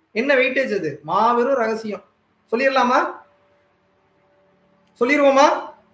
என்ன வெயிட்டேஜ் அது மாபெரும் ரகசியம் சொல்லிடலாமா சொல்லிடுவோமா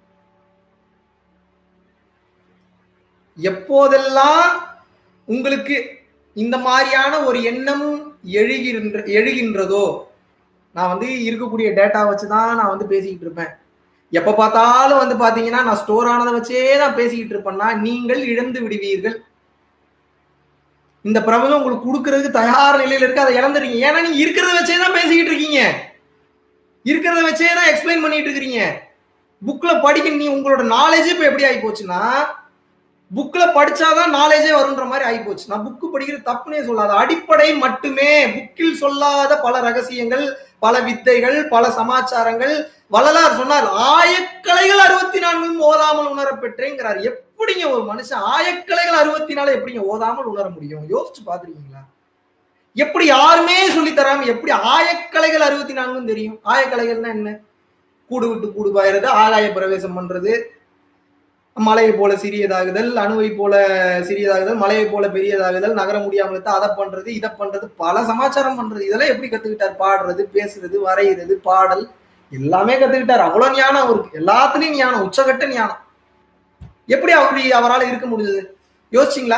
எப்போதெல்லாம் உங்களுக்கு இந்த மாதிரியான ஒரு எண்ணம் எழுகின்ற எழுகின்றதோ நான் வந்து இருக்கக்கூடிய டேட்டா வச்சு தான் நான் வந்து பேசிக்கிட்டு இருப்பேன் எப்ப பார்த்தாலும் வந்து பாத்தீங்கன்னா நான் ஸ்டோர் ஆனதை வச்சே தான் பேசிக்கிட்டு இருப்பேன்னா நீங்கள் இழந்து விடுவீர்கள் இந்த பிரபஞ்சம் உங்களுக்கு கொடுக்கறதுக்கு தயார் நிலையில இருக்கு அதை இழந்துறீங்க ஏன்னா நீங்க இருக்கிறத வச்சே தான் பேசிக்கிட்டு இருக்கீங்க இருக்கிறத வச்சே தான் எக்ஸ்பிளைன் பண்ணிட்டு இருக்கிறீங்க புக்ல படிக்க நீ உங்களோட நாலேஜ் இப்ப எப்படி ஆகி போச்சுன்னா புக்ல படிச்சாதான் நாலேஜே வரும்ன்ற மாதிரி ஆகி போச்சு நான் புக்கு படிக்கிறது தப்புனே சொல்லாத அடிப்படை மட்டுமே புக்கில் சொல்லாத பல ரகசியங்கள் பல வித்தைகள் பல சமாச்சாரங்கள் வள்ளலார் சொன்னார் ஆயக்கலைகள் அறுபத்தி நான்கும் ஓதாமல் உணர பெற்றேங்கிறார் எப்படிங்க ஒரு மனுஷன் ஆயக்கலைகள் அறுபத்தி நாலு எப்படிங்க ஓதாமல் உணர முடியும் யோசிச்சு பாத்துருக்கீங்களா எப்படி யாருமே சொல்லி தராம எப்படி ஆயக்கலைகள் அறுபத்தி நான்கும் தெரியும் ஆயக்கலைகள்னா என்ன கூடு விட்டு கூடு பாயிறது ஆகாய பிரவேசம் பண்றது மலையை போல சிறியதாகுதல் அணுவை போல சிறியதாகுதல் மலையை போல பெரியதாகுதல் நகர முடியாமல் இருந்தா அதை பண்றது இதை பண்றது பல சமாச்சாரம் பண்றது இதெல்லாம் எப்படி கத்துக்கிட்டார் பாடுறது பேசுறது வரைகிறது பாடல் எல்லாமே கத்துக்கிட்டார் அவ்வளவு ஞானம் அவருக்கு எல்லாத்துலயும் ஞானம் உச்சகட்ட ஞானம் எப்படி அப்படி அவரால் இருக்க முடிஞ்சது யோசிச்சிங்களா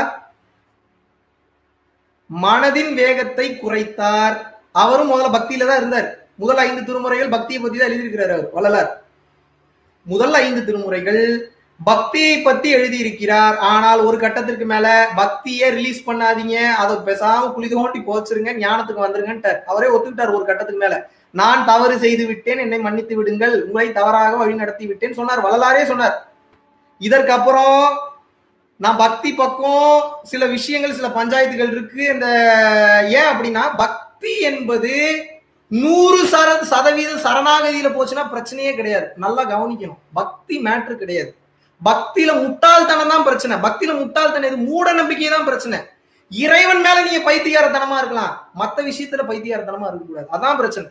மனதின் வேகத்தை குறைத்தார் அவரும் முதல்ல பக்தியில தான் இருந்தார் முதல் ஐந்து திருமுறைகள் பக்தியை பத்தி தான் எழுதியிருக்கிறார் அவர் வள்ளலார் முதல் ஐந்து திருமுறைகள் பக்தியை பத்தி எழுதியிருக்கிறார் ஆனால் ஒரு கட்டத்திற்கு மேல பக்தியை ரிலீஸ் பண்ணாதீங்க அதை பேசாம குழி தோண்டி போச்சிருங்க ஞானத்துக்கு வந்துருங்கன்ட்டார் அவரே ஒத்துக்கிட்டார் ஒரு கட்டத்துக்கு மேல நான் தவறு செய்து விட்டேன் என்னை மன்னித்து விடுங்கள் உங்களை தவறாக வழி நடத்தி விட்டேன் சொன்னார் வள்ளலாரே சொன்னார் இதற்கப்புறம் நான் பக்தி பக்கம் சில விஷயங்கள் சில பஞ்சாயத்துகள் இருக்கு இந்த ஏன் அப்படின்னா பக்தி என்பது நூறு சர சதவீத சரணாகதியில போச்சுன்னா பிரச்சனையே கிடையாது நல்லா கவனிக்கணும் பக்தி மேட்ரு கிடையாது பக்தியில முட்டாள்தனம் தான் பிரச்சனை பக்தியில முட்டாள்தனம் இது மூட நம்பிக்கை தான் பிரச்சனை இறைவன் மேல நீங்க பைத்தியாரத்தனமா இருக்கலாம் மத்த விஷயத்துல பைத்தியாரத்தனமா இருக்கக்கூடாது அதான் பிரச்சனை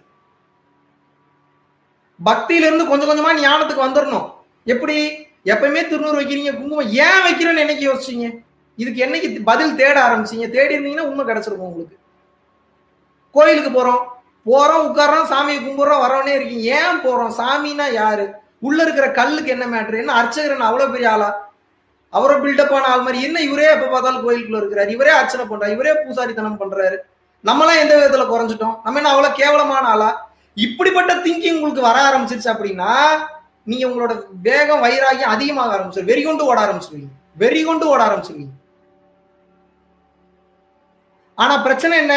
பக்தியில இருந்து கொஞ்சம் கொஞ்சமா ஞானத்துக்கு வந்துடணும் எப்படி எப்பயுமே திருநூறு வைக்கிறீங்க குங்குமம் ஏன் வைக்கிறேன்னு என்னைக்கு யோசிச்சீங்க இதுக்கு என்னைக்கு பதில் தேட ஆரம்பிச்சீங்க தேடி இருந்தீங்கன்னா உண்மை கிடைச்சிருக்கும் உங்களுக்கு கோயிலுக்கு போறோம் போறோம் உட்காரோம் சாமியை கும்பிடுறோம் வரவனே இருக்கீங்க ஏன் போறோம் சாமின்னா யாரு உள்ள இருக்கிற கல்லுக்கு என்ன மேட்ரு என்ன அர்ச்சகரன் அவ்வளவு பெரிய ஆளா அவரை பில்டப் ஆன ஆள் மாதிரி என்ன இவரே எப்ப பார்த்தாலும் கோயிலுக்குள்ள இருக்கிறாரு இவரே அர்ச்சனை பண்றாரு இவரே பூசாரித்தனம் பண்றாரு நம்மளாம் எந்த விதத்துல குறைஞ்சிட்டோம் நம்ம என்ன அவ்வளவு கேவலமான ஆளா இப்படிப்பட்ட திங்கிங் உங்களுக்கு வர ஆரம்பிச்சிருச்சு அப்படின்னா நீங்க உங்களோட வேகம் வைராகியம் அதிகமாக ஆரம்பிச்சிரு வெறி கொண்டு ஓட ஆரம்பிச்சிருவீங்க வெறி கொண்டு ஓட ஆரம்பிச்சிருவீங்க ஆனா பிரச்சனை என்ன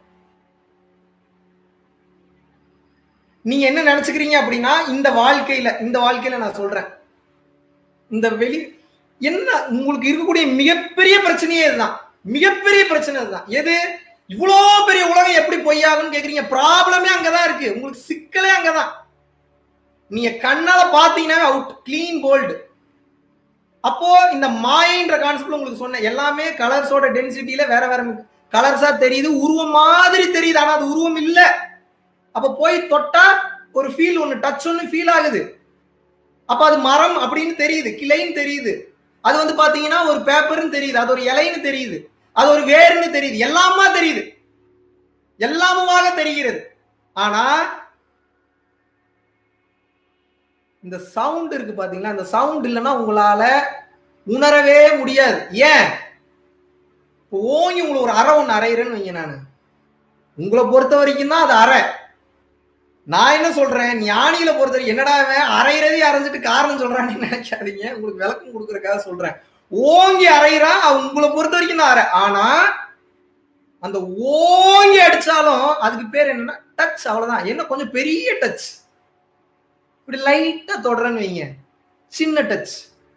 நீங்க என்ன நினைச்சுக்கிறீங்க அப்படின்னா இந்த வாழ்க்கையில இந்த வாழ்க்கையில நான் சொல்றேன் இந்த வெளி என்ன உங்களுக்கு இருக்கக்கூடிய மிகப்பெரிய பிரச்சனையே இதுதான் மிகப்பெரிய பிரச்சனை இதுதான் எது இவ்வளோ பெரிய உலகம் எப்படி பொய்யாகும்னு கேக்குறீங்க ப்ராப்ளமே அங்கதான் இருக்கு உங்களுக்கு சிக்கலே அங்கதான் நீங்க கண்ணால பாத்தீங்கன்னா அவுட் கிளீன் கோல்டு அப்போ இந்த மாயன்ற கான்செப்ட் உங்களுக்கு சொன்னேன் எல்லாமே கலர்ஸோட டென்சிட்டியில வேற வேற கலர்ஸா தெரியுது உருவம் மாதிரி தெரியுது ஆனா அது உருவம் இல்ல அப்ப போய் தொட்டா ஒரு ஃபீல் ஒன்னு டச் ஒன்னு ஃபீல் ஆகுது அப்ப அது மரம் அப்படின்னு தெரியுது கிளைன்னு தெரியுது அது வந்து பாத்தீங்கன்னா ஒரு பேப்பர்னு தெரியுது அது ஒரு இலைன்னு தெரியுது அது ஒரு வேர்னு தெரியுது எல்லாமா தெரியுது எல்லாமுமாக தெரிகிறது ஆனா இந்த சவுண்ட் இருக்கு பாத்தீங்களா இந்த சவுண்ட் இல்லைன்னா உங்களால உணரவே முடியாது ஏன் ஓங்கி உங்களுக்கு ஒரு அறை ஒன்று அரைகிறேன்னு வைங்க நான் உங்களை பொறுத்த வரைக்கும் தான் அது அறை நான் என்ன சொல்றேன் ஞானியில பொறுத்த வரைக்கும் என்னடா அவன் அரைகிறதே அரைஞ்சிட்டு காரணம் சொல்றான்னு நினைக்காதீங்க உங்களுக்கு விளக்கம் கொடுக்கறதுக்காக சொல்றேன் ஓங்கி அரைகிறான் அவன் உங்களை பொறுத்த வரைக்கும் தான் அரை ஆனா அந்த ஓங்கி அடிச்சாலும் அதுக்கு பேர் என்னன்னா டச் அவ்வளவுதான் என்ன கொஞ்சம் பெரிய டச் இப்படி லைட்டா தொடரன்னு வைங்க சின்ன டச்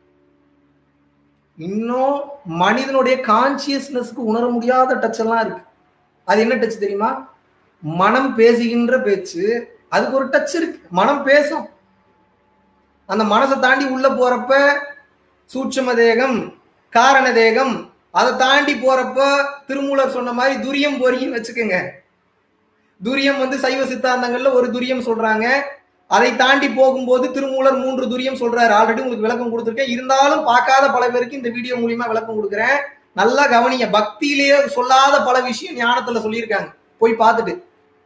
இன்னும் மனிதனுடைய கான்சியஸ்னஸ்க்கு உணர முடியாத டச் எல்லாம் இருக்கு அது என்ன டச் தெரியுமா மனம் பேசுகின்ற பேச்சு அதுக்கு ஒரு டச் இருக்கு மனம் பேசும் அந்த மனசை தாண்டி உள்ள போறப்ப சூட்சம தேகம் காரண தேகம் அதை தாண்டி போறப்ப திருமூலர் சொன்ன மாதிரி துரியம் போறீங்கன்னு வச்சுக்கோங்க துரியம் வந்து சைவ சித்தாந்தங்கள்ல ஒரு துரியம் சொல்றாங்க அதை தாண்டி போகும்போது திருமூலர் மூன்று துரியம் சொல்றாரு ஆல்ரெடி உங்களுக்கு விளக்கம் கொடுத்துருக்கேன் இருந்தாலும் பார்க்காத பல பேருக்கு இந்த வீடியோ மூலியமா விளக்கம் கொடுக்குறேன் நல்லா கவனிங்க பக்தியிலேயே சொல்லாத பல விஷயம் ஞானத்துல சொல்லியிருக்காங்க போய் பார்த்துட்டு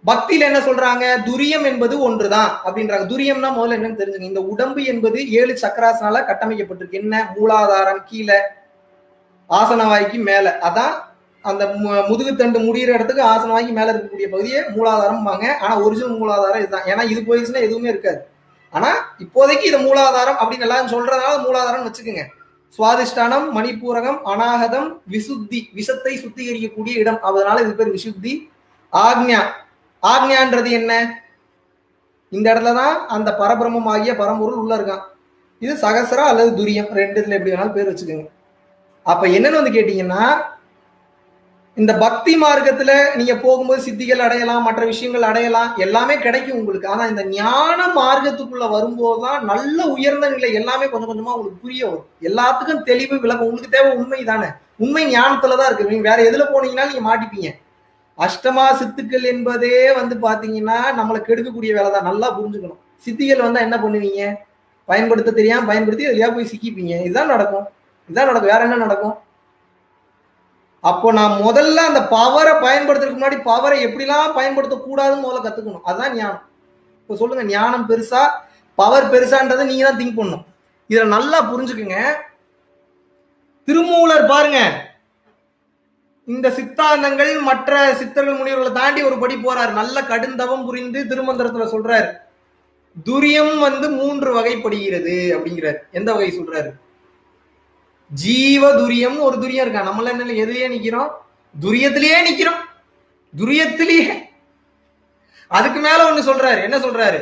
பக்தியில என்ன சொல்றாங்க துரியம் என்பது ஒன்றுதான் அப்படின்றாங்க துரியம்னா முதல்ல என்னன்னு தெரிஞ்சுங்க இந்த உடம்பு என்பது ஏழு சக்கராசனால கட்டமைக்கப்பட்டிருக்கு என்ன மூலாதாரம் கீழே ஆசனவாய்க்கு மேல அதான் அந்த மு- முதுகுத்தண்டு முடியிற இடத்துக்கு ஆசனவாய்க்கு மேல இருக்கக்கூடிய பகுதியை மூலாதாரம் வாங்க ஆனா ஒரிஜினல் மூலாதாரம் இதுதான் ஏன்னா இது போயிடுச்சுன்னா எதுவுமே இருக்காது ஆனா இப்போதைக்கு இது மூலாதாரம் அப்படின்னு எல்லாரும் சொல்றதுனால மூலாதாரம் வச்சுக்கோங்க சுவாதிஷ்டானம் மணிப்பூரகம் அநாகதம் விசுத்தி விஷத்தை சுத்திகரிக்கக்கூடிய இடம் அதனால இது பேர் விசுத்தி ஆக்ஞா ஆக்ஞான்றது என்ன இந்த இடத்துல தான் அந்த பரபிரமம் ஆகிய பரம்பொருள் உள்ள இருக்கான் இது சகசரா அல்லது துரியம் ரெண்டு இதுல எப்படி வேணாலும் பேர் வச்சுக்கோங்க அப்ப என்னன்னு வந்து கேட்டீங்கன்னா இந்த பக்தி மார்க்கத்துல நீங்க போகும்போது சித்திகள் அடையலாம் மற்ற விஷயங்கள் அடையலாம் எல்லாமே கிடைக்கும் உங்களுக்கு ஆனா இந்த ஞான மார்க்கத்துக்குள்ள வரும்போது தான் நல்ல உயர்ந்த நிலை எல்லாமே கொஞ்சம் கொஞ்சமா உங்களுக்கு புரிய வரும் எல்லாத்துக்கும் தெளிவு விளக்கம் உங்களுக்கு தேவை உண்மை தானே உண்மை ஞானத்துல தான் இருக்கு நீங்க வேற எதுல போனீங்கன்னா நீங்க மாட்டிப்பீங்க அஷ்டமா சித்துக்கள் என்பதே வந்து பாத்தீங்கன்னா நம்மளை கெடுக்கக்கூடிய வேலை தான் நல்லா புரிஞ்சுக்கணும் சித்திகள் வந்தா என்ன பண்ணுவீங்க பயன்படுத்த தெரியாம பயன்படுத்தி எதுலயா போய் சிக்கிப்பீங்க இதுதான் நடக்கும் இதுதான் நடக்கும் வேற என்ன நடக்கும் அப்போ நான் முதல்ல அந்த பவரை பயன்படுத்துறதுக்கு முன்னாடி பவரை எப்படிலாம் பயன்படுத்தக்கூடாதுன்னு முதல்ல கத்துக்கணும் அதுதான் ஞானம் இப்போ சொல்லுங்க ஞானம் பெருசா பவர் பெருசான்றதை நீங்க தான் திங்க் பண்ணணும் இதுல நல்லா புரிஞ்சுக்குங்க திருமூலர் பாருங்க இந்த சித்தாந்தங்கள் மற்ற சித்தர்கள் முனிவர்களை தாண்டி ஒரு படி போறாரு நல்ல கடுந்தவம் புரிந்து திருமந்திரத்துல சொல்றாரு துரியம் வந்து மூன்று வகைப்படுகிறது அப்படிங்கிறார் எந்த வகை சொல்றாரு ஜீவ துரியம்னு ஒரு துரியம் இருக்கா நம்மள என்ன எதுலயே நிக்கிறோம் துரியத்திலேயே நிக்கிறோம் துரியத்திலேயே அதுக்கு மேல ஒண்ணு சொல்றாரு என்ன சொல்றாரு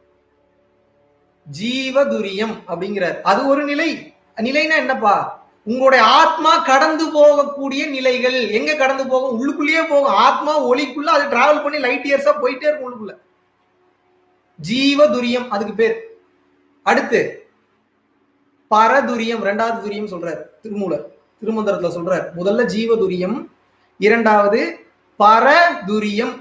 ஜீவ துரியம் அப்படிங்கிறார் அது ஒரு நிலை நிலைனா என்னப்பா உங்களுடைய ஆத்மா கடந்து போகக்கூடிய நிலைகள் எங்க கடந்து போகும் உள்ளுக்குள்ளேயே போகும் ஆத்மா ஒளிக்குள்ள அது டிராவல் பண்ணி லைட் இயர்ஸா போயிட்டே இருக்கும் உள்ளுக்குள்ள ஜீவ துரியம் அதுக்கு பேர் அடுத்து பரதுரியம் ரெண்டாவது துரியம் சொல்றாரு திருமூலர் திருமந்திரத்துல சொல்றார் முதல்ல ஜீவதுரியம் இரண்டாவது பரதுரியம்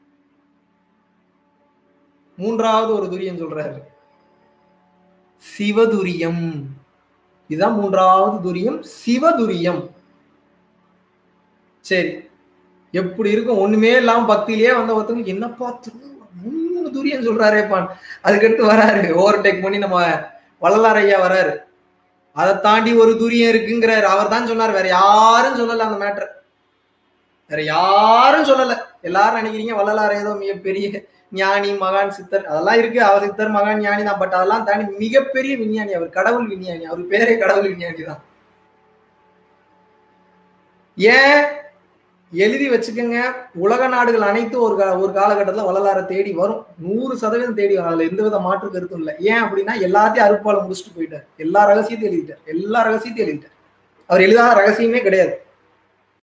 மூன்றாவது ஒரு துரியம் சொல்றாரு சிவதுரியம் இதுதான் மூன்றாவது துரியம் சிவதுரியம் சரி எப்படி இருக்கும் ஒண்ணுமே இல்லாம பக்தியிலேயே வந்த ஒருத்தவங்க என்னப்பா திரு- மூணு துரியம் சொல்றாரேப்பான் அதுக்கடுத்து வராரு ஓவர்டேக் பண்ணி நம்ம வள்ளலார் ஐயா வராரு அதை தாண்டி ஒரு துரியம் இருக்குங்கிறாரு அவர் தான் சொன்னார் வேற யாரும் சொல்லல அந்த மேட்டர் வேற யாரும் சொல்லல எல்லாரும் நினைக்கிறீங்க வள்ளலார் ஏதோ மிகப்பெரிய ஞானி மகான் சித்தர் அதெல்லாம் இருக்கு அவர் சித்தர் மகான் ஞானி தான் பட் அதெல்லாம் தாண்டி மிகப்பெரிய விஞ்ஞானி அவர் கடவுள் விஞ்ஞானி அவர் பேரே கடவுள் விஞ்ஞானி தான் ஏன் எழுதி வச்சுக்கோங்க உலக நாடுகள் அனைத்தும் ஒரு கா- ஒரு காலகட்டத்துல வள்ளலாரை தேடி வரும் நூறு சதவீதம் தேடி வரும் அதுல எந்த வித மாற்று கருத்தும் இல்லை ஏன் அப்படின்னா எல்லாத்தையும் அறுப்பால முடிச்சுட்டு போயிட்டார் எல்லா ரகசியத்தையும் எழுதிட்டார் எல்லா ரகசியத்தையும் எழுதிட்டார் அவர் எழுதாத ரகசியமே கிடையாது